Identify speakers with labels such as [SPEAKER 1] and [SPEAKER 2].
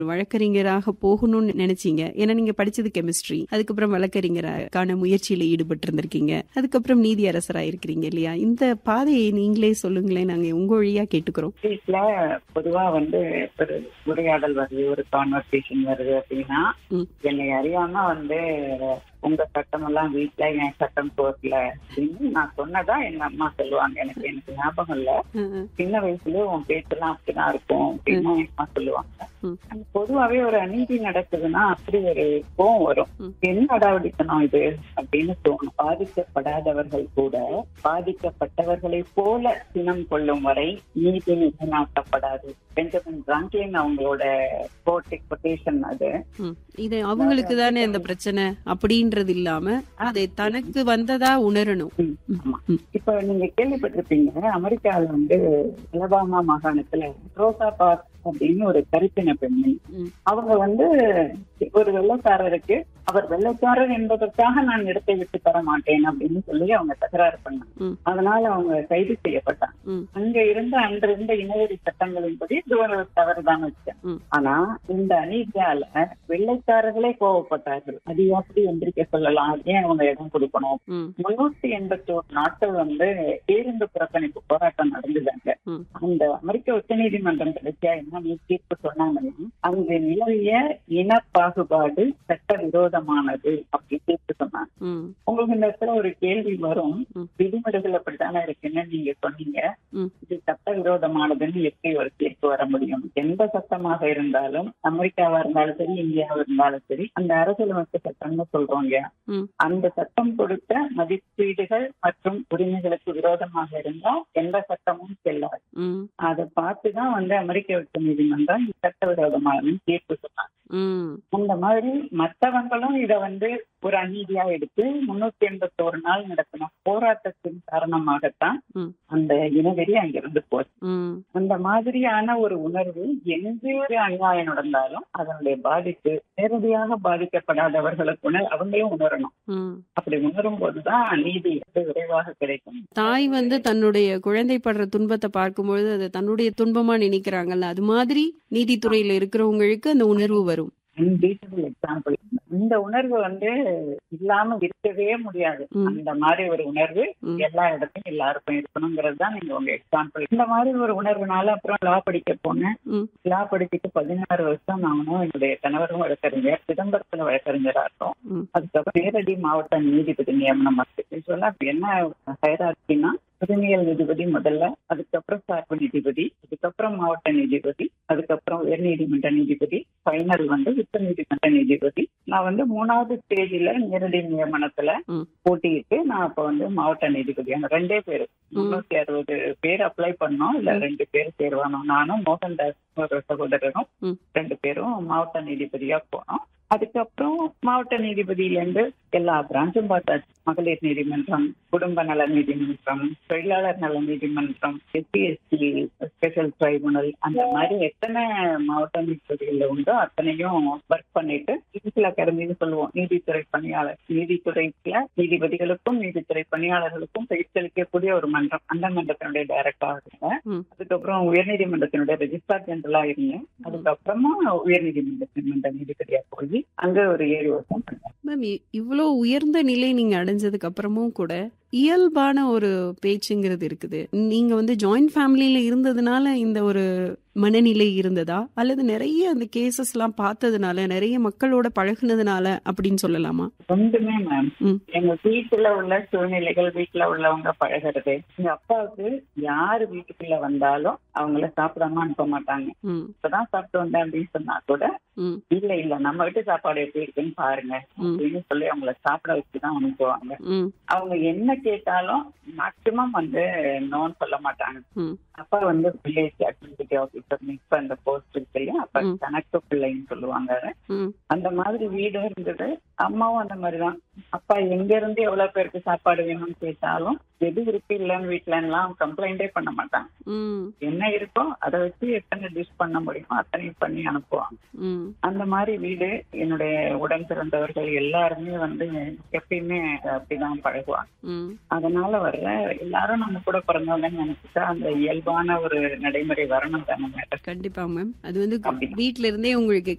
[SPEAKER 1] வழக்கறிஞராக போகணும்னு நினைச்சீங்க ஏன்னா நீங்க படிச்சது கெமிஸ்ட்ரி அதுக்கப்புறம் வழக்கறிஞருக்கான முயற்சியில ஈடுபட்டு இருந்திருக்கீங்க அதுக்கப்புறம் நீதி அரசரா இருக்கிறீங்க இல்லையா இந்த பாதையை நீங்களே சொல்லுங்களேன் நாங்க உங்க வழியா கேட்டுக்கிறோம்
[SPEAKER 2] வீட்ல பொதுவா வந்து ஒரு உரையாடல் வருது ஒரு கான்வர்சேஷன் வருது அப்படின்னா
[SPEAKER 1] ம்.
[SPEAKER 2] என்னை அறியாம வந்து உங்க சட்டம் எல்லாம் வீட்ல என் சட்டம் கோர்ட்ல அப்படின்னு நான் சொன்னதா எங்க அம்மா சொல்லுவாங்க எனக்கு எனக்கு ஞாபகம் இல்ல
[SPEAKER 1] அஹ்,
[SPEAKER 2] சின்ன வயசுல உன் பேச்செல்லாம் அப்படிதான் இருக்கும் அப்படின்னு எங்க அம்மா சொல்லுவாங்க
[SPEAKER 1] ம்.
[SPEAKER 2] அந்த பொதுவாவே ஒரு அநீதி நடக்குதுன்னா அப்படி ஒரு கோவம் வரும்
[SPEAKER 1] ம்.
[SPEAKER 2] என்ன அடாவடித்தனம் இது அப்படின்னு தோணும் பாதிக்கப்படாதவர்கள் கூட பாதிக்கப்பட்டவர்களை போல சினம் கொள்ளும் வரை நீதி நிலைநாட்டப்படாது பெஞ்சமின் பிராங்க்லின் அவங்களோட கோர்ட் கொட்டேஷன் அது
[SPEAKER 1] ம். இது அவங்களுக்கு தானே இந்த பிரச்சனை அப்படின்றது இல்லாம அதை தனக்கு வந்ததா உணரணும்
[SPEAKER 2] ம், ஆமா.
[SPEAKER 1] ம்.
[SPEAKER 2] இப்ப நீங்க கேள்விப்பட்டிருப்பீங்க அமெரிக்கால வந்து அலபாமா மாகாணத்துல ரோசா பார்க் அப்படின்னு ஒரு கருப்பின பெண்மணி
[SPEAKER 1] ம்.
[SPEAKER 2] அவங்க வந்து ஒரு வெள்ளைக்காரருக்கு அவர் வெள்ளைக்காரர் என்பதற்காக நான் இடத்தை விட்டு தர மாட்டேன் அப்படின்னு சொல்லி அவங்க தகராறு பண்ணாங்க
[SPEAKER 1] ம்.
[SPEAKER 2] அதனால அவங்க கைது செய்யப்பட்டாங்க
[SPEAKER 1] ம்.
[SPEAKER 2] அங்க இருந்த அன்று இருந்த இனவெறி சட்டங்களின்படி இது ஒரு தவறுதான் வச்சேன்
[SPEAKER 1] ம்.
[SPEAKER 2] ஆனா இந்த அநீதியால வெள்ளைக்காரர்களே கோவப்பட்டார்கள் அது எப்படி எந்திரிக்க சொல்லலாம் ஏன் அவங்க இடம் கொடுக்கணும்
[SPEAKER 1] ம்.
[SPEAKER 2] முன்னூத்தி எண்பத்தி ஒரு நாட்கள் வந்து பேருந்து புறக்கணிப்பு போராட்டம் நடந்ததாங்க
[SPEAKER 1] ம்.
[SPEAKER 2] அந்த அமெரிக்க உச்சநீதிமன்றம் கடைசியா என்ன தீர்ப்பு சொன்னாங்கன்னா அங்கு நிலவிய இன பாகுபாடு சட்ட விரோதமானது அப்படி தீர்ப்பு சொன்னாங்க
[SPEAKER 1] ம்.
[SPEAKER 2] உங்களுக்கு இந்த இடத்துல ஒரு கேள்வி வரும்
[SPEAKER 1] ம்.
[SPEAKER 2] விதிமுறைகள் அப்படித்தானே இருக்குன்னு நீங்க சொன்னீங்க
[SPEAKER 1] ம்.
[SPEAKER 2] இது சட்ட விரோதமானதுன்னு எப்படி ஒரு தீர்ப்பு வர முடியும் எந்த சட்டமாக இருந்தாலும் அமெரிக்காவா இருந்தாலும் சரி இந்தியாவா இருந்தாலும் சரி அந்த அரசியலமைப்பு சட்டம்னு சொல்றோம் இல்லையா
[SPEAKER 1] ம்.
[SPEAKER 2] அந்த சட்டம் கொடுத்த மதிப்பீடுகள் மற்றும் உரிமைகளுக்கு விரோதமாக இருந்தா எந்த சட்டமும் செல்லாது
[SPEAKER 1] ம்.
[SPEAKER 2] அதை பார்த்துதான் வந்து அமெரிக்க உச்ச நீதிமன்றம் இது சட்டவிரோதமானதுன்னு தீர்ப்பு சொன்னாங்க
[SPEAKER 1] ம்.
[SPEAKER 2] அந்த மாதிரி மற்றவங்களும் இத வந்து ஒரு அநீதியா எடுத்து முன்னூத்தி எண்பத்தி ஒரு நாள் நடத்தின போராட்டத்தின் காரணமாகத்தான்
[SPEAKER 1] ம்.
[SPEAKER 2] அந்த இனவெறி அங்கிருந்து போச்சு
[SPEAKER 1] ம்.
[SPEAKER 2] அந்த மாதிரியான ஒரு உணர்வு எந்த ஒரு அநியாயம் நடந்தாலும் அதனுடைய பாதிப்பு நேரடியாக பாதிக்கப்படாதவர்களுக்கு உணர் அவங்களும் உணரணும்
[SPEAKER 1] ம்.
[SPEAKER 2] அப்படி உணரும் போதுதான் நீதி வந்து விரைவாக கிடைக்கும்
[SPEAKER 1] தாய் வந்து தன்னுடைய குழந்தை படுற துன்பத்தை பார்க்கும்பொழுது அது தன்னுடைய துன்பமா நினைக்கிறாங்கல்ல அது மாதிரி நீதித்துறையில இருக்கிறவங்களுக்கு அந்த உணர்வு வரும்
[SPEAKER 2] அன்பீட்டபிள் எக்ஸாம்பிள் இந்த உணர்வு வந்து இல்லாம இருக்கவே முடியாது
[SPEAKER 1] ம்.
[SPEAKER 2] அந்த மாதிரி ஒரு உணர்வு
[SPEAKER 1] ம்.
[SPEAKER 2] எல்லா இடத்தையும் எல்லாருக்கும் இருக்கணுங்கிறது தான் நீங்க உங்க எக்ஸாம்பிள் இந்த மாதிரி ஒரு உணர்வுனால அப்புறம் லா படிக்க போனேன்
[SPEAKER 1] ம்.
[SPEAKER 2] லா படிச்சுட்டு பதினாறு வருஷம் நானும் என்னுடைய கணவரும் வழக்கறிஞர் சிதம்பரத்துல வழக்கறிஞரா இருக்கோம்
[SPEAKER 1] ம்.
[SPEAKER 2] அதுக்கப்புறம் நேரடி மாவட்ட நீதிபதி நியமனம் சொல்ல என்ன ஹைரார்கினா உரிமையல் நீதிபதி முதல்ல அதுக்கப்புறம் சார்பு நீதிபதி அதுக்கப்புறம் மாவட்ட நீதிபதி அதுக்கப்புறம் உயர் நீதிமன்ற நீதிபதி ஃபைனல் வந்து உச்ச நீதிமன்ற நீதிபதி நான் வந்து மூணாவது ஸ்டேஜ்ல நேரடி நியமனத்துல
[SPEAKER 1] ம்.
[SPEAKER 2] போட்டியிட்டு நான் அப்ப வந்து மாவட்ட நீதிபதி அந்த ரெண்டே பேரு முன்னூத்தி அறுபது பேர் அப்ளை பண்ணோம் இல்ல ரெண்டு பேர் தேர்வானோம் நானும் மோகன்தாஸ் ஒரு சகோதரரும்
[SPEAKER 1] ம்.
[SPEAKER 2] ரெண்டு பேரும் மாவட்ட நீதிபதியா போனோம் அதுக்கப்புறம் மாவட்ட நீதிபதியில இருந்து எல்லா பிரான்ச்சும் பார்த்தாச்சு மகளிர் நீதிமன்றம் குடும்ப நல நீதிமன்றம் தொழிலாளர் நல நீதிமன்றம் எஸ்சி எஸ்டி ஸ்பெஷல் ட்ரைபுனல் அந்த மாதிரி எத்தனை மாவட்ட நீதிபதிகள் உண்டோ அத்தனையும் ஒர்க் பண்ணிட்டு இன்சில் அகாடமின்னு சொல்லுவோம் நீதித்துறை பணியாளர் நீதித்துறைக்குல நீதிபதிகளுக்கும் நீதித்துறை பணியாளர்களுக்கும் பயிற்சி அளிக்கக்கூடிய ஒரு மன்றம் அந்த மன்றத்தினுடைய டைரக்டரா இருந்தேன்
[SPEAKER 1] ம்.
[SPEAKER 2] அதுக்கப்புறம் உயர்நீதிமன்றத்தினுடைய ரெஜிஸ்ட்ரார் ஜெனரலா இருந்தேன் அதுக்கப்புறமா உயர்நீதிமன்றத்தின் நீதிபதியா போய் அங்க ஒரு ஏழு வருஷம் பண்ணேன்
[SPEAKER 1] மேம் இ- இவ்வளோ உயர்ந்த நிலை நீங்க அடைஞ்சதுக்கு அப்புறமும் கூட இயல்பான ஒரு பேச்சுங்கிறது இருக்குது நீங்க வந்து ஜாயிண்ட் ஃபேமிலியில இருந்ததுனால இந்த ஒரு மனநிலை இருந்ததா அல்லது நிறைய அந்த கேசஸ் எல்லாம் பார்த்ததுனால நிறைய மக்களோட பழகுனதுனால அப்படின்னு சொல்லலாமா
[SPEAKER 2] ரெண்டுமே மேம்
[SPEAKER 1] ம்.
[SPEAKER 2] எங்க வீட்டுல உள்ள சூழ்நிலைகள் வீட்டுல உள்ளவங்க பழகிறது எங்க அப்பாவுக்கு யாரு வீட்டுக்குள்ள வந்தாலும் அவங்கள சாப்பிடாம அனுப்ப மாட்டாங்க
[SPEAKER 1] ம்
[SPEAKER 2] இப்பதான் சாப்பிட்டு வந்தேன் அப்படின்னு சொன்னா கூட
[SPEAKER 1] ம்
[SPEAKER 2] இல்ல இல்ல நம்ம வீட்டு சாப்பாடு எப்படி இருக்குன்னு பாருங்க
[SPEAKER 1] ம்.
[SPEAKER 2] அப்படின்னு சொல்லி அவங்கள சாப்பிட வச்சுதான் அனுப்புவாங்க
[SPEAKER 1] ம்
[SPEAKER 2] அவங்க என்ன கேட்டாலும் மேக்சிமம் வந்து நோன்னு சொல்ல மாட்டாங்க
[SPEAKER 1] ம்
[SPEAKER 2] அப்பா வந்து வில்லேஜ் அட்மினிஸ்ட்ரேட்டிவ் ஆஃபீஸர் இப்ப அந்த போஸ்ட் இருக்கு இல்லையா அப்ப
[SPEAKER 1] ம்.
[SPEAKER 2] கணக்கு பிள்ளைன்னு சொல்லுவாங்க
[SPEAKER 1] ம்
[SPEAKER 2] அந்த மாதிரி வீடும் இருந்தது அம்மாவும் அந்த மாதிரிதான் அப்பா எங்க இருந்து எவ்வளவு பேருக்கு சாப்பாடு வேணும்னு கேட்டாலும் எது இருக்கு இல்லைன்னு வீட்டுல எல்லாம் கம்ப்ளைண்டே பண்ண மாட்டாங்க
[SPEAKER 1] ம்
[SPEAKER 2] என்ன இருக்கோ அதை வச்சு எத்தனை டிஷ் பண்ண முடியுமோ அத்தனையும் பண்ணி அனுப்புவாங்க
[SPEAKER 1] ம்
[SPEAKER 2] அந்த மாதிரி வீடு என்னுடைய உடன் பிறந்தவர்கள் எல்லாருமே வந்து எப்பயுமே அப்படிதான் பழகுவாங்க
[SPEAKER 1] ம்
[SPEAKER 2] அதனால வர்ற எல்லாரும் நம்ம கூட பிறந்தவங்கன்னு நினைச்சுட்டா அந்த இயல்பான ஒரு நடைமுறை வரணும் தானே
[SPEAKER 1] கண்டிப்பா மேம் அது வந்து
[SPEAKER 2] அப்படி.
[SPEAKER 1] வீட்ல இருந்தே உங்களுக்கு